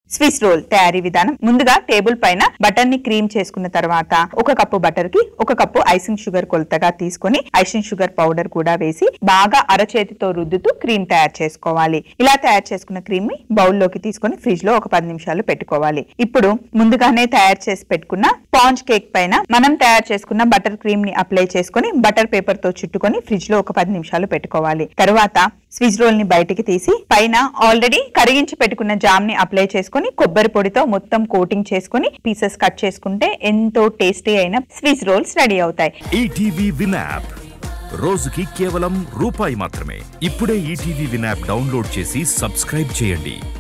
Swiss role తయారీ విధానం ముందుగా టేబుల్ పైన బటర్ ని క్రీమ్ చేసుకున్న తర్వాత ఒక కప్పు బటర్ కి ఒక కప్పు ఐసింగ్ షుగర్ కొలతగా తీసుకొని ఐసింగ్ షుగర్ పౌడర్ కూడా వేసి బాగా అరచేతితో రుద్దుతూ క్రీమ్ తయారు చేసుకోవాలి ఇలా తయారు చేసుకున్న క్రీమ్ ని బౌల్ లోకి తీసుకొని ఫ్రిడ్జ్ లో ఒక పది నిమిషాలు పెట్టుకోవాలి ఇప్పుడు ముందుగానే తయారు చేసి పెట్టుకున్న స్పాంజ్ కేక్ పైన మనం తయారు చేసుకున్న బటర్ క్రీమ్ ని అప్లై చేసుకొని బటర్ పేపర్ తో చుట్టుకొని ఫ్రిడ్జ్ లో ఒక పది నిమిషాలు పెట్టుకోవాలి తర్వాత స్విజ్ రోల్ ని బయటికి తీసి పైన ఆల్రెడీ కరిగించి పెట్టుకున్న జామ్ ని అప్లై చేసుకొని కొబ్బరి పొడితో మొత్తం కోటింగ్ చేసుకొని పీసెస్ కట్ చేసుకుంటే ఎంతో టేస్టీ అయిన స్విజ్ రోల్స్ రెడీ అవుతాయి ఈటీవీ విన్ యాప్ రోజుకి కేవలం రూపాయి మాత్రమే ఇప్పుడే ఈటీవీ విన్ యాప్ డౌన్లోడ్ చేసి సబ్స్క్రైబ్ చేయండి